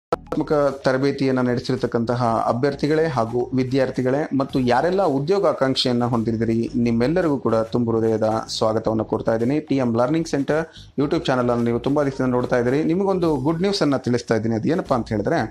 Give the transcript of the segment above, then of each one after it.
ಸ್ಪರ್ಧಾತ್ಮಕ ತರಬೇತಿಯನ್ನು ನಡೆಸಿರ್ತಕ್ಕಂತಹ ಅಭ್ಯರ್ಥಿಗಳೇ ಹಾಗೂ ವಿದ್ಯಾರ್ಥಿಗಳೇ ಮತ್ತು ಯಾರೆಲ್ಲ ಉದ್ಯೋಗ ಆಕಾಂಕ್ಷೆಯನ್ನು ಹೊಂದಿದ್ದೀರಿ ನಿಮ್ಮೆಲ್ಲರಿಗೂ ಕೂಡ ತುಂಬ ಹೃದಯದ ಸ್ವಾಗತವನ್ನು ಕೋರ್ತಾ ಇದ್ದೀನಿ T M learning centre YouTube channel ಅನ್ನು ನೀವು ತುಂಬಾ ದಿವಸದಿಂದ ನೋಡ್ತಾ ಇದ್ದೀರಿ ನಿಮಗೊಂದು ಗುಡ್ ನ್ಯೂಸ್ ಅನ್ನ ತಿಳಿಸ್ತಾ ಇದ್ದೀನಿ ಅದೇನಪ್ಪಾ ಅಂತ ಹೇಳಿದ್ರೆ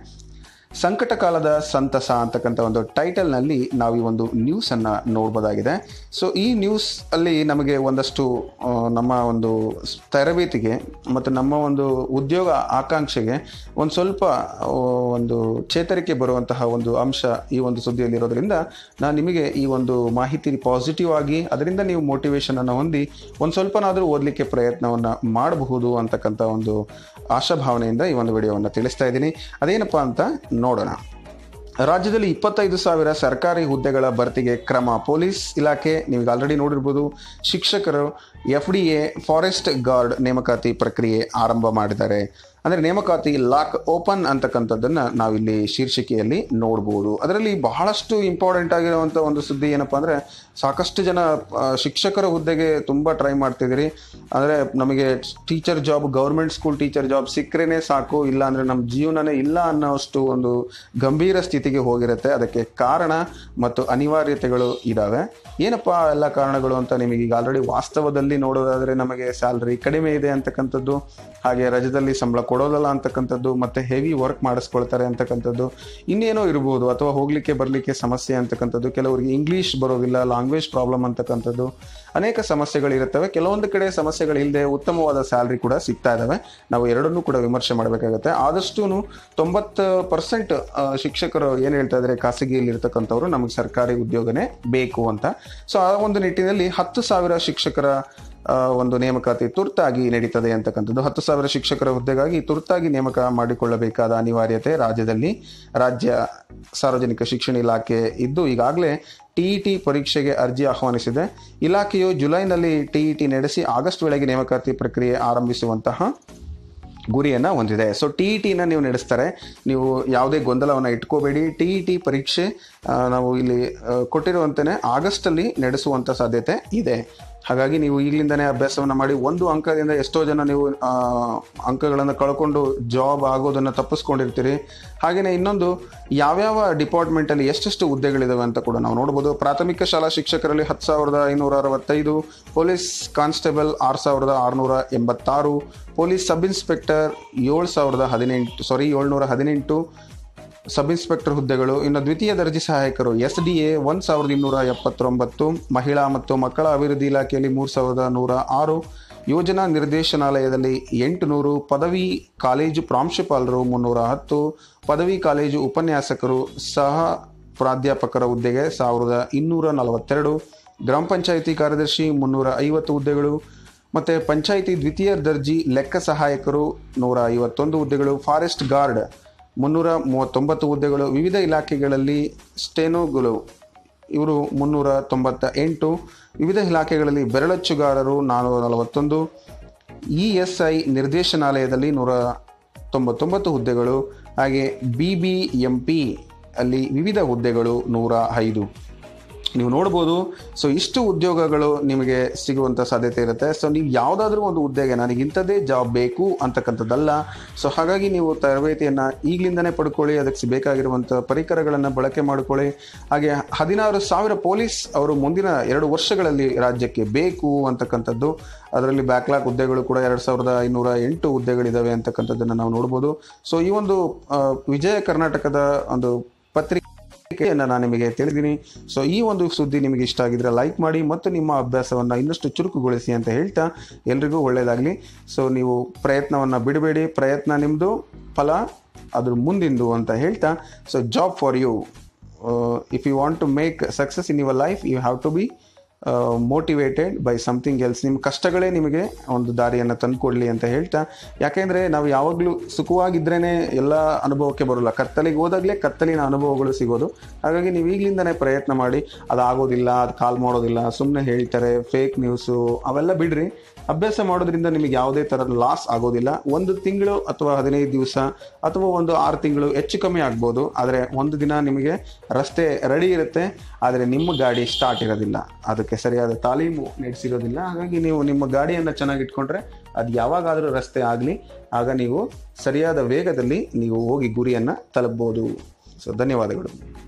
ಸಂಕಟ ಕಾಲದ ಸಂತಸ ಅಂತಕ್ಕಂಥ ಒಂದು ಟೈಟಲ್ನಲ್ಲಿ ನಾವು ಈ ಒಂದು ನ್ಯೂಸ್ ಅನ್ನ ನೋಡ್ಬೋದಾಗಿದೆ ಸೊ ಈ ನ್ಯೂಸ್ ಅಲ್ಲಿ ನಮಗೆ ಒಂದಷ್ಟು ಆ, ನಮ್ಮ ಒಂದು ಸ್- ತರಬೇತಿಗೆ ಮತ್ತು ನಮ್ಮ ಒಂದು ಉದ್ಯೋಗ ಆಕಾಂಕ್ಷೆಗೆ ಒಂದು ಸ್ವಲ್ಪ ಆ, ಒಂದು ಚೇತರಿಕೆ ಬರುವಂತಹ ಒಂದು ಅಂಶ ಈ ಒಂದು ಸುದ್ದಿಯಲ್ಲಿ ಇರೋದ್ರಿಂದ ನಾನು ನಿಮಗೆ ಈ ಒಂದು ಮಾಹಿತಿ ಪಾಸಿಟಿವ್ ಆಗಿ ಅದರಿಂದ ನೀವು ಮೋಟಿವೇಶನ್ ಅನ್ನು ಹೊಂದಿ ಒಂದು ಸ್ವಲ್ಪನಾದರೂ ಓದಲಿಕ್ಕೆ ಪ್ರಯತ್ನವನ್ನು ಮಾಡಬಹುದು ಅಂತಕ್ಕಂಥ ಒಂದು ಆಶಾಭಾವನೆಯಿಂದ ಈ ಒಂದು ವಿಡಿಯೋವನ್ನು ತಿಳಿಸ್ತಾ ಇದ್ದೀನಿ ಅದೇನಪ್ಪಾ ಅಂತ ನೋಡೋಣ ರಾಜ್ಯದಲ್ಲಿ ಇಪ್ಪತ್ತೈದು ಸಾವಿರ ಸರ್ಕಾರಿ ಹುದ್ದೆಗಳ ಭರ್ತಿಗೆ ಕ್ರಮ ಪೊಲೀಸ್ ಇಲಾಖೆ ನೀವು ಆಲ್ರೆಡಿ ನೋಡಿರ್ಬೋದು ಶಿಕ್ಷಕರು F D A forest guard ನೇಮಕಾತಿ ಪ್ರಕ್ರಿಯೆ ಆರಂಭ ಮಾಡಿದ್ದಾರೆ ಅಂದರೆ ನೇಮಕಾತಿ ಲಾಕ್ ಓಪನ್ ಅಂತಕ್ಕಂಥದ್ದನ್ನು ನಾವಿಲ್ಲಿ ಶೀರ್ಷಿಕೆಯಲ್ಲಿ ನೋಡ್ಬೋದು ಅದರಲ್ಲಿ ಬಹಳಷ್ಟು ಇಂಪಾರ್ಟೆಂಟ್ ಆಗಿರುವಂಥ ಒಂದು ಸುದ್ದಿ ಏನಪ್ಪಾ ಅಂದರೆ ಸಾಕಷ್ಟು ಜನ ಆ, ಶಿಕ್ಷಕರ ಹುದ್ದೆಗೆ ತುಂಬ ಟ್ರೈ ಮಾಡ್ತಿದ್ದೀರಿ ಅಂದರೆ ನಮಗೆ teacher job government school teacher job ಸಿಕ್ಕರೇನೆ ಸಾಕು ಇಲ್ಲ ಅಂದರೆ ನಮ್ಮ ಜೀವನನೇ ಇಲ್ಲ ಅನ್ನೋಷ್ಟು ಒಂದು ಗಂಭೀರ ಸ್ಥಿತಿಗೆ ಹೋಗಿರುತ್ತೆ ಅದಕ್ಕೆ ಕಾರಣ ಮತ್ತು ಅನಿವಾರ್ಯತೆಗಳು ಇದ್ದಾವೆ ಏನಪ್ಪಾ ಎಲ್ಲ ಕಾರಣಗಳು ಅಂತ ನಿಮಗೆ ಈಗ ಆಲ್ರೆಡಿ ವಾಸ್ತವದಲ್ಲಿ ನೋಡೋದಾದ್ರೆ ನಮಗೆ ಸ್ಯಾಲ್ರಿ ಕಡಿಮೆ ಇದೆ ಅಂತಕ್ಕಂಥದ್ದು ಹಾಗೆ ರಜದಲ್ಲಿ ಸಂಬಳ ಕೊಡೋದಲ್ಲ ಅಂತಕ್ಕಂಥದ್ದು ಮತ್ತೆ ಹೆವಿ ವರ್ಕ್ ಮಾಡಿಸ್ಕೊಳ್ತಾರೆ ಅಂತಕ್ಕಂಥದ್ದು ಇನ್ನೇನೋ ಇರ್ಬೋದು ಅಥವಾ ಹೋಗ್ಲಿಕ್ಕೆ ಬರಲಿಕ್ಕೆ ಸಮಸ್ಯೆ ಅಂತಕ್ಕಂಥದ್ದು ಕೆಲವರಿಗೆ ಇಂಗ್ಲಿಷ್ ಬರೋದಿಲ್ಲ ಲ್ಯಾಂಗ್ವೇಜ್ ಪ್ರಾಬ್ಲಮ್ ಅಂತಕ್ಕಂಥದ್ದು ಅನೇಕ ಸಮಸ್ಯೆಗಳಿರುತ್ತವೆ ಕೆಲವೊಂದು ಕಡೆ ಸಮಸ್ಯೆಗಳಿಲ್ಲದೆ ಉತ್ತಮವಾದ ಸ್ಯಾಲ್ರಿ ಕೂಡ ಸಿಗ್ತಾ ಇದಾವೆ ನಾವು ಎರಡನ್ನೂ ಕೂಡ ವಿಮರ್ಶೆ ಮಾಡಬೇಕಾಗುತ್ತೆ ಆದಷ್ಟು ತೊಂಬತ್ತು ಪರ್ಸೆಂಟ್ ಶಿಕ್ಷಕರು ಏನು ಹೇಳ್ತಾ ಇದ್ದಾರೆ ಖಾಸಗಿಯಲ್ಲಿ ಇರ್ತಕ್ಕಂಥವ್ರು ನಮಗೆ ಸರ್ಕಾರಿ ಉದ್ಯೋಗನೇ ಬೇಕು ಅಂತ ಸೊ ಆ ಒಂದು ನಿಟ್ಟಿನಲ್ಲಿ ಹತ್ತು ಸಾವಿರ ಶಿಕ್ಷಕರ ಆ, ಒಂದು ನೇಮಕಾತಿ ತುರ್ತಾಗಿ ನಡೀತದೆ ಅಂತಕ್ಕಂಥದ್ದು ಹತ್ತು ಸಾವಿರ ಶಿಕ್ಷಕರ ಹುದ್ದೆಗಾಗಿ ತುರ್ತಾಗಿ ನೇಮಕ ಮಾಡಿಕೊಳ್ಳಬೇಕಾದ ಅನಿವಾರ್ಯತೆ ರಾಜ್ಯದಲ್ಲಿ ರಾಜ್ಯ ಸಾರ್ವಜನಿಕ ಶಿಕ್ಷಣ ಇಲಾಖೆ ಇದ್ದು ಈಗಾಗಲೇ ಟಿಇಟಿ ಪರೀಕ್ಷೆಗೆ ಅರ್ಜಿ ಆಹ್ವಾನಿಸಿದೆ ಇಲಾಖೆಯು ಜುಲೈನಲ್ಲಿ ಟಿಇಟಿ ನಡೆಸಿ ಆಗಸ್ಟ್ ವೇಳೆಗೆ ನೇಮಕಾತಿ ಪ್ರಕ್ರಿಯೆ ಆರಂಭಿಸುವಂತಹ ಗುರಿಯನ್ನು ಹೊಂದಿದೆ ಸೊ ಟಿ ಇ ಟಿನ ನೀವು ನಡೆಸ್ತಾರೆ ನೀವು ಯಾವುದೇ ಗೊಂದಲವನ್ನು ಇಟ್ಕೋಬೇಡಿ ಟಿ ಇ ಟಿ ಪರೀಕ್ಷೆ ಆ, ನಾವು ಇಲ್ಲಿ ಆ, ಕೊಟ್ಟಿರುವಂತೆಯೇ ಆಗಸ್ಟಲ್ಲಿ ನಡೆಸುವಂಥ ಸಾಧ್ಯತೆ ಇದೆ ಹಾಗಾಗಿ ನೀವು ಈಗಲಿಂದನೇ ಅಭ್ಯಾಸವನ್ನು ಮಾಡಿ ಒಂದು ಅಂಕದಿಂದ ಎಷ್ಟೋ ಜನ ನೀವು ಆ, ಅಂಕಗಳನ್ನು ಕಳ್ಕೊಂಡು ಜಾಬ್ ಆಗೋದನ್ನು ತಪ್ಪಿಸ್ಕೊಂಡಿರ್ತೀರಿ ಹಾಗೆಯೇ ಇನ್ನೊಂದು ಯಾವ್ಯಾವ ಡಿಪಾರ್ಟ್ಮೆಂಟಲ್ಲಿ ಎಷ್ಟೆಷ್ಟು ಹುದ್ದೆಗಳಿದಾವೆ ಅಂತ ಕೂಡ ನಾವು ನೋಡ್ಬೋದು ಪ್ರಾಥಮಿಕ ಶಾಲಾ ಶಿಕ್ಷಕರಲ್ಲಿ ಹತ್ತು ಸಾವಿರದ ಐನೂರ ಅರವತ್ತೈದು ಪೊಲೀಸ್ ಕಾನ್ಸ್ಟೇಬಲ್ ಆರು ಸಾವಿರದ ಆರುನೂರ ಎಂಬತ್ತಾರು ಪೊಲೀಸ್ ಸಬ್ ಇನ್ಸ್ಪೆಕ್ಟರ್ ಏಳು ಸಾವಿರದ ಹದಿನೆಂಟು ಸಾರಿ ಏಳ್ನೂರ ಹದಿನೆಂಟು ಸಬ್ ಇನ್ಸ್ಪೆಕ್ಟರ್ ಹುದ್ದೆಗಳು ಇನ್ನು ದ್ವಿತೀಯ ದರ್ಜೆ ಸಹಾಯಕರು ಎಸ್ ಡಿ ಎ ಒಂದು ಸಾವಿರದ ಇನ್ನೂರ ಎಪ್ಪತ್ತೊಂಬತ್ತು ಮಹಿಳಾ ಮತ್ತು ಮಕ್ಕಳ ಅಭಿವೃದ್ಧಿ ಇಲಾಖೆಯಲ್ಲಿ ಮೂರು ಸಾವಿರದ ನೂರ ಆರು ಯೋಜನಾ ನಿರ್ದೇಶನಾಲಯದಲ್ಲಿ ಎಂಟು ನೂರು ಪದವಿ ಕಾಲೇಜು ಪ್ರಾಂಶುಪಾಲರು ಮುನ್ನೂರ ಹತ್ತು ಪದವಿ ಕಾಲೇಜು ಉಪನ್ಯಾಸಕರು ಸಹ ಪ್ರಾಧ್ಯಾಪಕರ ಹುದ್ದೆಗೆ ಸಾವಿರದ ಇನ್ನೂರ ನಲವತ್ತೆರಡು ಗ್ರಾಮ ಪಂಚಾಯಿತಿ ಕಾರ್ಯದರ್ಶಿ ಮುನ್ನೂರ ಐವತ್ತು ಹುದ್ದೆಗಳು ಮತ್ತು ಪಂಚಾಯಿತಿ ದ್ವಿತೀಯ ದರ್ಜಿ ಲೆಕ್ಕ ಸಹಾಯಕರು ನೂರ ಐವತ್ತೊಂದು ಹುದ್ದೆಗಳು ಫಾರೆಸ್ಟ್ ಗಾರ್ಡ್ ಮುನ್ನೂರ ಮೂವತ್ತೊಂಬತ್ತು ಹುದ್ದೆಗಳು ವಿವಿಧ ಇಲಾಖೆಗಳಲ್ಲಿ ಸ್ಟೆನೋಗಳು ಇವರು ಮುನ್ನೂರ ತೊಂಬತ್ತ ಎಂಟು ವಿವಿಧ ಇಲಾಖೆಗಳಲ್ಲಿ ಬೆರಳಚ್ಚುಗಾರರು ನಾನ್ನೂರ ನಲವತ್ತೊಂದು ಇ ಎಸ್ ಐ ನಿರ್ದೇಶನಾಲಯದಲ್ಲಿ ನೂರ ತೊಂಬತ್ತೊಂಬತ್ತು ಹುದ್ದೆಗಳು ಹಾಗೆ ಬಿ ಬಿ ಎಂ ಪಿ ಅಲ್ಲಿ ವಿವಿಧ ಹುದ್ದೆಗಳು ನೂರ ಐದು ನೀವು ನೋಡ್ಬೋದು ಸೊ ಇಷ್ಟು ಉದ್ಯೋಗಗಳು ನಿಮಗೆ ಸಿಗುವಂಥ ಸಾಧ್ಯತೆ ಇರುತ್ತೆ ಸೊ ನೀವು ಯಾವುದಾದ್ರೂ ಒಂದು ಹುದ್ದೆಗೆ ನನಗೆ ಇಂಥದ್ದೇ ಜಾಬ್ ಬೇಕು ಅಂತಕ್ಕಂಥದ್ದಲ್ಲ ಸೊ ಹಾಗಾಗಿ ನೀವು ತರಬೇತಿಯನ್ನು ಈಗಲಿಂದನೇ ಪಡ್ಕೊಳ್ಳಿ ಅದಕ್ಕೆ ಬೇಕಾಗಿರುವಂಥ ಪರಿಕರಗಳನ್ನು ಬಳಕೆ ಮಾಡ್ಕೊಳ್ಳಿ ಹಾಗೆ ಹದಿನಾರು ಸಾವಿರ ಪೊಲೀಸ್ ಅವರು ಮುಂದಿನ ಎರಡು ವರ್ಷಗಳಲ್ಲಿ ರಾಜ್ಯಕ್ಕೆ ಬೇಕು ಅಂತಕ್ಕಂಥದ್ದು ಅದರಲ್ಲಿ ಬ್ಯಾಕ್ಲಾಗ್ ಹುದ್ದೆಗಳು ಕೂಡ ಎರಡು ಸಾವಿರದ ಐನೂರ ಎಂಟು ಹುದ್ದೆಗಳಿದ್ದಾವೆ ಅಂತಕ್ಕಂಥದ್ದನ್ನು ನಾವು ನೋಡ್ಬೋದು ಸೊ ಈ ಒಂದು ಆ, ವಿಜಯ ಕರ್ನಾಟಕದ ಒಂದು ಪತ್ರಿಕೆ ಯನ್ನು ನಾನು ನಿಮಗೆ ತಿಳಿದೀನಿ ಸೊ ಈ ಒಂದು ಸುದ್ದಿ ನಿಮಗೆ ಇಷ್ಟ ಆಗಿದ್ರೆ ಲೈಕ್ ಮಾಡಿ ಮತ್ತು ನಿಮ್ಮ ಅಭ್ಯಾಸವನ್ನು ಇನ್ನಷ್ಟು ಚುರುಕುಗೊಳಿಸಿ ಅಂತ ಹೇಳ್ತಾ ಎಲ್ರಿಗೂ ಒಳ್ಳೆಯದಾಗಲಿ ಸೊ ನೀವು ಪ್ರಯತ್ನವನ್ನು ಬಿಡಬೇಡಿ ಪ್ರಯತ್ನ ನಿಮ್ಮದು ಫಲ ಅದ್ರ ಮುಂದಿಂದು ಅಂತ ಹೇಳ್ತಾ so job for you if you want to make success in your life you have to be motivated by something else ನಿಮ್ಮ ಕಷ್ಟಗಳೇ ನಿಮಗೆ ಒಂದು ದಾರಿಯನ್ನು ತಂದುಕೊಡ್ಲಿ ಅಂತ ಹೇಳ್ತಾ ಯಾಕೆಂದರೆ ನಾವು ಯಾವಾಗಲೂ ಸುಖವಾಗಿದ್ರೇ ಎಲ್ಲ ಅನುಭವಕ್ಕೆ ಬರೋಲ್ಲ ಕತ್ತಲಿಗೆ ಹೋದಾಗಲೇ ಕತ್ತಲಿನ ಅನುಭವಗಳು ಸಿಗೋದು ಹಾಗಾಗಿ ನೀವು ಈಗಲಿಂದನೇ ಪ್ರಯತ್ನ ಮಾಡಿ ಅದಾಗೋದಿಲ್ಲ ಅದು ಕಾಲ್ ಮಾಡೋದಿಲ್ಲ ಸುಮ್ಮನೆ ಹೇಳ್ತಾರೆ ಫೇಕ್ ನ್ಯೂಸು ಅವೆಲ್ಲ ಬಿಡ್ರಿ ಅಭ್ಯಾಸ ಮಾಡೋದ್ರಿಂದ ನಿಮಗೆ ಯಾವುದೇ ಥರದ ಲಾಸ್ ಆಗೋದಿಲ್ಲ ಒಂದು ತಿಂಗಳು ಅಥವಾ ಹದಿನೈದು ದಿವಸ ಅಥವಾ ಒಂದು ಆರು ತಿಂಗಳು ಹೆಚ್ಚು ಕಮ್ಮಿ ಆಗ್ಬೋದು ಆದರೆ ಒಂದು ದಿನ ನಿಮಗೆ ರಸ್ತೆ ರೆಡಿ ಇರುತ್ತೆ ಆದರೆ ನಿಮ್ಮ ಗಾಡಿ ಸ್ಟಾರ್ಟ್ ಇರೋದಿಲ್ಲ ಅದಕ್ಕೆ ಸರಿಯಾದ ತಾಲೀಮು ನಡೆಸಿರೋದಿಲ್ಲ ಹಾಗಾಗಿ ನೀವು ನಿಮ್ಮ ಗಾಡಿಯನ್ನು ಚೆನ್ನಾಗಿ ಇಟ್ಕೊಂಡ್ರೆ ಅದು ಯಾವಾಗಾದರೂ ರಸ್ತೆ ಆಗಲಿ ಆಗ ನೀವು ಸರಿಯಾದ ವೇಗದಲ್ಲಿ ನೀವು ಹೋಗಿ ಗುರಿಯನ್ನು ತಲುಪ್ಬೋದು ಸೊ ಧನ್ಯವಾದಗಳು